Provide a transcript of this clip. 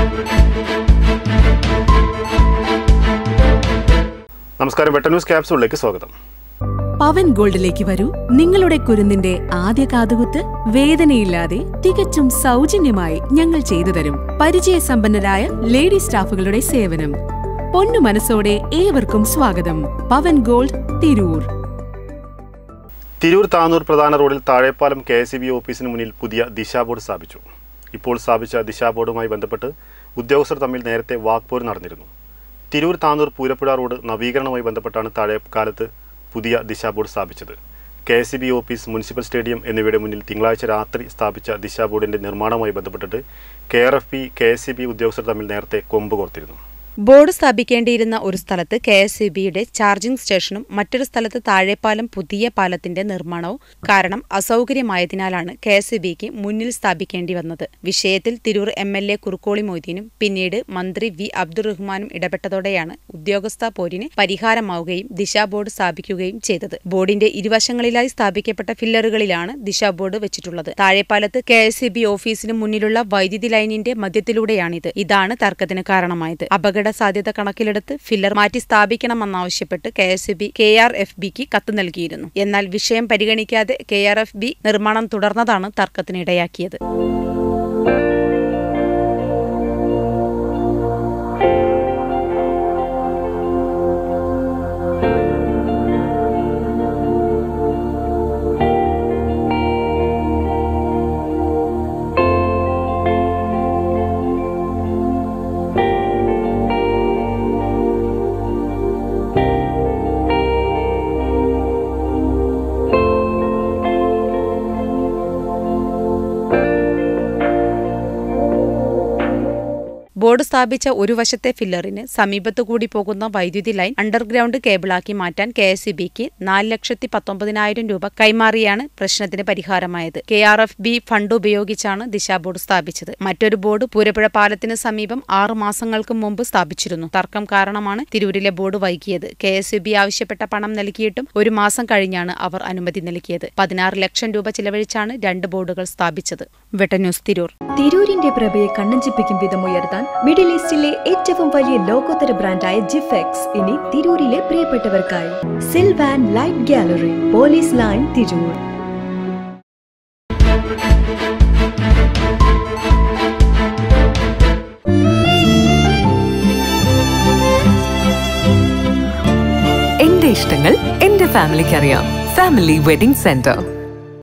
നമസ്കാരം വെട്ട ന്യൂസ് ക്യാപ്സൂളിലേക്ക് സ്വാഗതം പവൻ ഗോൾഡിലേക്ക് വരൂ നിങ്ങളുടെ കുരുന്നിന്റെ ആദ്യ കാതുകുത്ത് വേദനയില്ലാതെ തികച്ചും സൗജന്യമായി ഞങ്ങൾ ചെയ്തു തരും പരിചയസമ്പന്നരായ ലേഡി സ്റ്റാഫുകളുടെ സേവനം പൊന്നു മനസ്സോടെ ഏവർക്കും സ്വാഗതം പവൻ ഗോൾഡ് തിരൂർ തിരൂർ താനൂർ പ്രധാന റോഡിൽ താഴെപ്പാലം കെ എസ് ബി ഓഫീസിന് മുന്നിൽ പുതിയ ദിശാ ബോർഡ് സ്ഥാപിച്ചു ഇപ്പോൾ സ്ഥാപിച്ച ദിശാ ബോർഡുമായി ബന്ധപ്പെട്ട് ഉദ്യോഗസ്ഥർ തമ്മിൽ നേരത്തെ വാക്പോര് നടന്നിരുന്നു തിരൂർ താനൂർ പൂരപ്പുഴ റോഡ് നവീകരണവുമായി ബന്ധപ്പെട്ടാണ് താഴെക്കാലത്ത് പുതിയ ദിശാ ബോർഡ് സ്ഥാപിച്ചത് K S B office municipal stadium എന്നിവയുടെ മുന്നിൽ തിങ്കളാഴ്ച രാത്രി സ്ഥാപിച്ച ദിശാ ബോർഡിന്റെ നിർമ്മാണവുമായി ബന്ധപ്പെട്ടിട്ട് K R F B K S B ഉദ്യോഗസ്ഥർ തമ്മിൽ നേരത്തെ കൊമ്പ് കോർത്തിരുന്നു ബോർഡ് സ്ഥാപിക്കേണ്ടിയിരുന്ന ഒരു സ്ഥലത്ത് കെ എസ് ഇ ബിയുടെ ചാർജിംഗ് സ്റ്റേഷനും മറ്റൊരു സ്ഥലത്ത് താഴെപ്പാലം പുതിയ പാലത്തിന്റെ നിർമ്മാണവും കാരണം അസൗകര്യമായതിനാലാണ് കെ എസ് ഇ ബിക്ക് മുന്നിൽ സ്ഥാപിക്കേണ്ടി വന്നത് വിഷയത്തിൽ Tirur M L A Kurukkoli മൊയ്തീനും പിന്നീട് മന്ത്രി വി അബ്ദുറഹ്മാനും ഇടപെട്ടതോടെയാണ് ഉദ്യോഗസ്ഥ പോരിന് പരിഹാരമാവുകയും ദിശാ ബോർഡ് സ്ഥാപിക്കുകയും ചെയ്തത് ബോർഡിന്റെ ഇരുവശങ്ങളിലായി സ്ഥാപിക്കപ്പെട്ട ഫില്ലറുകളിലാണ് ദിശാ ബോർഡ് വെച്ചിട്ടുള്ളത് താഴെപ്പാലത്ത് കെ എസ് ഇ ബി ഓഫീസിന് മുന്നിലുള്ള വൈദ്യുതി ലൈനിന്റെ മധ്യത്തിലൂടെയാണിത് ഇതാണ് തർക്കത്തിന് കാരണമായത് അപകട സാധ്യത കണക്കിലെടുത്ത് ഫില്ലർ മാറ്റി സ്ഥാപിക്കണമെന്നാവശ്യപ്പെട്ട് K S B K R F ബിക്ക് കത്ത് നൽകിയിരുന്നു എന്നാൽ വിഷയം പരിഗണിക്കാതെ കെ ആർ എഫ് ബി നിർമ്മാണം തുടർന്നതാണ് തർക്കത്തിനിടയാക്കിയത് ബോർഡ് സ്ഥാപിച്ച ഒരു വശത്തെ ഫില്ലറിന് സമീപത്തു കൂടി പോകുന്ന വൈദ്യുതി ലൈൻ അണ്ടർഗ്രൗണ്ട് കേബിളാക്കി മാറ്റാൻ കെ എസ് ഇ ബിക്ക് നാല് ലക്ഷത്തി പത്തൊമ്പതിനായിരം രൂപ കൈമാറിയാണ് പ്രശ്നത്തിന് പരിഹാരമായത് K R F B fund ഉപയോഗിച്ചാണ് ദിശാ ബോർഡ് സ്ഥാപിച്ചത് മറ്റൊരു ബോർഡ് പൂരപ്പുഴ പാലത്തിന് സമീപം ആറു മാസങ്ങൾക്ക് മുമ്പ് സ്ഥാപിച്ചിരുന്നു തർക്കം കാരണമാണ് തിരൂരിലെ ബോർഡ് വൈകിയത് കെ എസ് ഇ ബി ആവശ്യപ്പെട്ട പണം നൽകിയിട്ടും ഒരു മാസം കഴിഞ്ഞാണ് അവർ അനുമതി നൽകിയത് പതിനാറ് ലക്ഷം രൂപ ചിലവഴിച്ചാണ് രണ്ട് ബോർഡുകൾ സ്ഥാപിച്ചത് വെട്ട ന്യൂസ് തിരൂർ തിരൂരിന്റെ പ്രഭയെ കണ്ണഞ്ചിപ്പിക്കും വിധം ഉയർത്താൻ മിഡിൽ ഈസ്റ്റിലെ ഏറ്റവും വലിയ ലോകോത്തര ബ്രാൻഡായ ജിഫെക്സ് ഇനി തിരൂരിലെ പ്രിയപ്പെട്ടവർക്കായി sylvan light gallery police line Tirur എന്റെ ഇഷ്ടങ്ങൾ എന്റെ ഫാമിലിക്ക് അറിയാം ഫാമിലി വെഡിംഗ് സെന്റർ